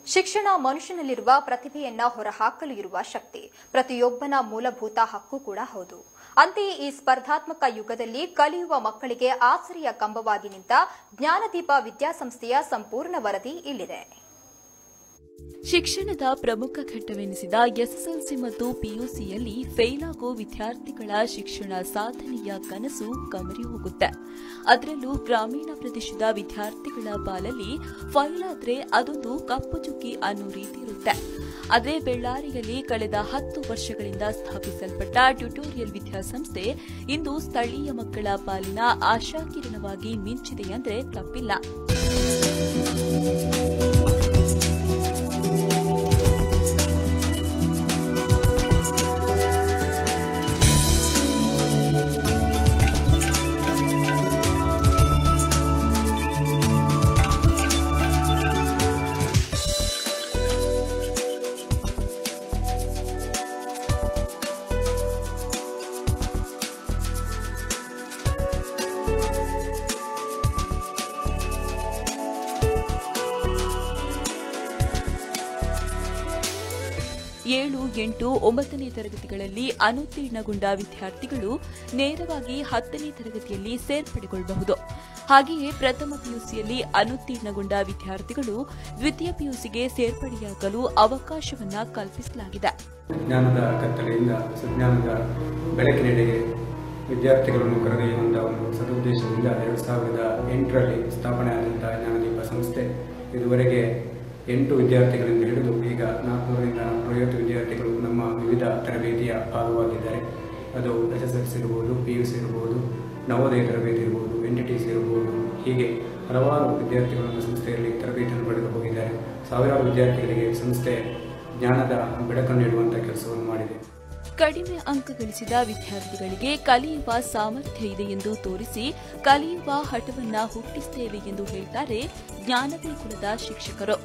ಶಿಕ್ಷಣ ಮನುಷ್ಯನಲ್ಲಿರುವ ಪ್ರತಿಭೆಯನ್ನ ಹೊರಹಾಕಲು ಇರುವ ಶಕ್ತಿ ಪ್ರತಿಯೊಬ್ಬನ ಮೂಲಭೂತ ಹಕ್ಕು ಕೂಡ ಹೌದು ಅಂತೆಯೇ ಈ ಸ್ಪರ್ಧಾತ್ಮಕ ಯುಗದಲ್ಲಿ ಕಲಿಯುವ ಮಕ್ಕಳಿಗೆ ಆಸರೆಯ ಕಂಬವಾಗಿ ನಿಂತ ಜ್ಞಾನದೀಪ ವಿದ್ಯಾಸಂಸ್ಥೆಯ ಸಂಪೂರ್ಣ ವರದಿ ಇಲ್ಲಿದೆ ಶಿಕ್ಷಣದ ಪ್ರಮುಖ ಘಟ್ಟವೆನಿಸಿದ ಎಸ್ಎಸ್ಎಲ್ಸಿ ಮತ್ತು ಪಿಯುಸಿಯಲ್ಲಿ ಫೇಲ್ ಆಗೋ ವಿದ್ಯಾರ್ಥಿಗಳ ಶಿಕ್ಷಣ ಸಾಧನೆಯ ಕನಸು ಕಮರಿ ಹೋಗುತ್ತೆ ಅದರಲ್ಲೂ ಗ್ರಾಮೀಣ ಪ್ರದೇಶದ ವಿದ್ಯಾರ್ಥಿಗಳ ಪಾಲಲ್ಲಿ ಫೈಲ್ ಆದ್ರೆ ಅದೊಂದು ಕಪ್ಪು ಚುಕ್ಕಿ ಅನ್ನೋ ರೀತಿ ಇರುತ್ತೆ ಅದೇ ಬೆಳ್ಳಾರಿಯಲ್ಲಿ ಕಳೆದ ಹತ್ತು ವರ್ಷಗಳಿಂದ ಸ್ಥಾಪಿಸಲ್ಪಟ್ಟ ಟ್ಯುಟೋರಿಯಲ್ ವಿದ್ಯಾಸಂಸ್ಥೆ ಇಂದು ಸ್ಥಳೀಯ ಮಕ್ಕಳ ಪಾಲಿನ ಆಶಾಕಿರಣವಾಗಿ ಮಿಂಚಿದೆ ಅಂದ್ರೆ ತಪ್ಪಿಲ್ಲ ಏಳು ಎಂಟು ಒಂಬತ್ತನೇ ತರಗತಿಗಳಲ್ಲಿ ಅನುತ್ತೀರ್ಣಗೊಂಡ ವಿದ್ಯಾರ್ಥಿಗಳು ನೇರವಾಗಿ ಹತ್ತನೇ ತರಗತಿಯಲ್ಲಿ ಸೇರ್ಪಡೆಗೊಳ್ಳಬಹುದು ಹಾಗೆಯೇ ಪ್ರಥಮ ಪಿಯುಸಿಯಲ್ಲಿ ಅನುತ್ತೀರ್ಣಗೊಂಡ ವಿದ್ಯಾರ್ಥಿಗಳು ದ್ವಿತೀಯ ಪಿಯುಸಿಗೆ ಸೇರ್ಪಡೆಯಾಗಲು ಅವಕಾಶವನ್ನ ಕಲ್ಪಿಸಲಾಗಿದೆ ಜ್ಞಾನದ ಕತ್ತಲೆಯಿಂದ ಸುಜ್ಞಾನದ ಬೆಳಕಿನೆಡೆಗೆ ವಿದ್ಯಾರ್ಥಿಗಳನ್ನು ಕರೆದೊಯ್ಯುವಂಥ ಒಂದು ಸದುದ್ದೇಶದಿಂದ ಎರಡು ಸಾವಿರದ ಎಂಟರಲ್ಲಿ ಸ್ಥಾಪನೆ ಆದಂತಹ ಜ್ಞಾನದೀಪ ಸಂಸ್ಥೆ ಇದುವರೆಗೆ ಎಂಟು ವಿದ್ಯಾರ್ಥಿಗಳಿಂದ ಹಿಡಿದು ಈಗ ನಾಲ್ಕುನೂರರಿಂದ ನಾಲ್ಕುನೂರೈವತ್ತು ವಿದ್ಯಾರ್ಥಿಗಳು ನಮ್ಮ ವಿವಿಧ ತರಬೇತಿಯ ಭಾಗವಾಗಿದ್ದಾರೆ ಅದು ಎಸ್ ಎಸ್ ಎಲ್ ಸಿ ಇರ್ಬೋದು ಪಿ ಯು ಸಿ ಇರ್ಬೋದು ನವೋದಯ ತರಬೇತಿ ಇರ್ಬೋದು ಎನ್ ಟಿ ಟಿ ಸಿ ಇರ್ಬೋದು ಹೀಗೆ ಹಲವಾರು ವಿದ್ಯಾರ್ಥಿಗಳು ನಮ್ಮ ಸಂಸ್ಥೆಯಲ್ಲಿ ತರಬೇತಿಯನ್ನು ಪಡೆದು ಹೋಗಿದ್ದಾರೆ ಸಾವಿರಾರು ವಿದ್ಯಾರ್ಥಿಗಳಿಗೆ ಸಂಸ್ಥೆ ಜ್ಞಾನದ ಬೆಳಕನ್ನು ನೀಡುವಂಥ ಕೆಲಸವನ್ನು ಮಾಡಿದೆ ಕಡಿಮೆ ಅಂಕ ಗಳಿಸಿದ ವಿದ್ಯಾರ್ಥಿಗಳಿಗೆ ಕಲಿಯುವ ಸಾಮರ್ಥ್ಯ ಇದೆ ಎಂದು ತೋರಿಸಿ ಕಲಿಯುವ ಹಠವನ್ನ ಹುಟ್ಟಿಸುತ್ತೇವೆ ಎಂದು ಹೇಳ್ತಾರೆ ಜ್ಞಾನದೇ ಕುಲದ ಶಿಕ್ಷಕರು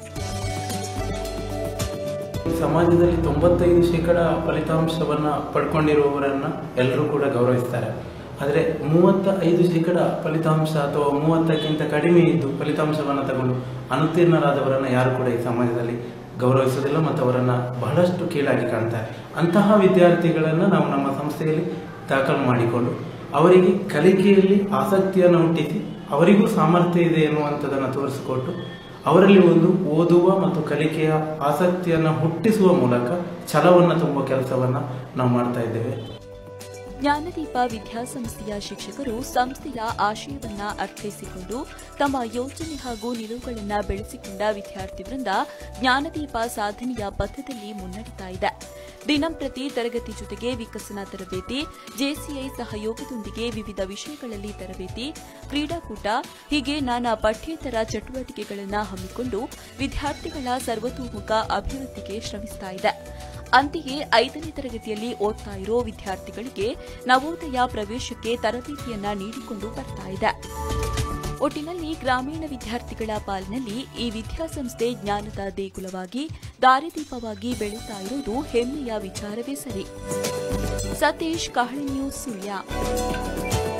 ಸಮಾಜದಲ್ಲಿ ತೊಂಬತ್ತೈದು ಶೇಕಡ ಫಲಿತಾಂಶವನ್ನು ಪಡ್ಕೊಂಡಿರುವವರನ್ನ ಎಲ್ಲರೂ ಕೂಡ ಗೌರವಿಸ್ತಾರೆ ಆದರೆ ಮೂವತ್ತ ಐದು ಶೇಕಡ ಫಲಿತಾಂಶ ಅಥವಾ ಮೂವತ್ತಕ್ಕಿಂತ ಕಡಿಮೆ ಇದ್ದು ಫಲಿತಾಂಶವನ್ನು ತಗೊಂಡು ಅನುತ್ತೀರ್ಣರಾದವರನ್ನು ಯಾರು ಕೂಡ ಈ ಸಮಾಜದಲ್ಲಿ ಗೌರವಿಸೋದಿಲ್ಲ ಮತ್ತು ಅವರನ್ನು ಬಹಳಷ್ಟು ಕೀಳಾಗಿ ಕಾಣ್ತಾರೆ ಅಂತಹ ವಿದ್ಯಾರ್ಥಿಗಳನ್ನು ನಾವು ನಮ್ಮ ಸಂಸ್ಥೆಯಲ್ಲಿ ದಾಖಲು ಮಾಡಿಕೊಂಡು ಅವರಿಗೆ ಕಲಿಕೆಯಲ್ಲಿ ಆಸಕ್ತಿಯನ್ನು ಹುಟ್ಟಿಸಿ ಅವರಿಗೂ ಸಾಮರ್ಥ್ಯ ಇದೆ ಎನ್ನುವಂಥದ್ದನ್ನು ತೋರಿಸಿಕೊಟ್ಟು ಅವರಲ್ಲಿ ಒಂದು ಓದುವ ಮತ್ತು ಕಲಿಕೆಯ ಆಸಕ್ತಿಯನ್ನು ಹುಟ್ಟಿಸುವ ಮೂಲಕ ಛಲವನ್ನು ತುಂಬುವ ಕೆಲಸವನ್ನು ನಾವು ಮಾಡ್ತಾ ಇದ್ದೇವೆ ಜ್ಞಾನದೀಪ ವಿದ್ಯಾಸಂಸ್ಥೆಯ ಶಿಕ್ಷಕರು ಸಂಸ್ಥೆಯ ಆಶಯವನ್ನ ಅರ್ಥೈಸಿಕೊಂಡು ತಮ್ಮ ಯೋಜನೆ ಹಾಗೂ ನಿಲುವುಗಳನ್ನು ಬೆಳೆಸಿಕೊಂಡ ವಿದ್ಯಾರ್ಥಿ ವೃಂದ ಜ್ಞಾನದೀಪ ಸಾಧನೆಯ ಪಥದಲ್ಲಿ ಮುನ್ನಡೆತಾ ಇದೆ ದಿನಂಪ್ರತಿ ತರಗತಿ ಜೊತೆಗೆ ವಿಕಸನ ತರಬೇತಿ ಜೆಸಿಐ ಸಹಯೋಗದೊಂದಿಗೆ ವಿವಿಧ ವಿಷಯಗಳಲ್ಲಿ ತರಬೇತಿ ಕ್ರೀಡಾಕೂಟ ಹೀಗೆ ನಾನಾ ಪಠ್ಯೇತರ ಚಟುವಟಿಕೆಗಳನ್ನು ಹಮ್ಮಿಕೊಂಡು ವಿದ್ಯಾರ್ಥಿಗಳ ಸರ್ವತೋಮುಖ ಅಭಿವೃದ್ಧಿಗೆ ಶ್ರಮಿಸ್ತಾ ಇದೆ ಅಂತೆಯೇ ಐದನೇ ತರಗತಿಯಲ್ಲಿ ಓದ್ತಾ ಇರೋ ವಿದ್ಯಾರ್ಥಿಗಳಿಗೆ ನವೋದಯ ಪ್ರವೇಶಕ್ಕೆ ತರಬೇತಿಯನ್ನ ನೀಡಿಕೊಂಡು ಬರ್ತಾ ಇದೆ ಒಟ್ಟಿನಲ್ಲಿ ಗ್ರಾಮೀಣ ವಿದ್ಯಾರ್ಥಿಗಳ ಪಾಲಿನಲ್ಲಿ ಈ ವಿದ್ಯಾಸಂಸ್ಥೆ ಜ್ಞಾನದ ದೇಗುಲವಾಗಿ ದಾರಿದೀಪವಾಗಿ ಬೆಳೀತಾ ಇರೋದು ಹೆಮ್ಮೆಯ ವಿಚಾರವೇ ಸರಿ ಸತೀಶ್ ಕಹಳೆ ನ್ಯೂಸ್ ಸುಳ್ಯ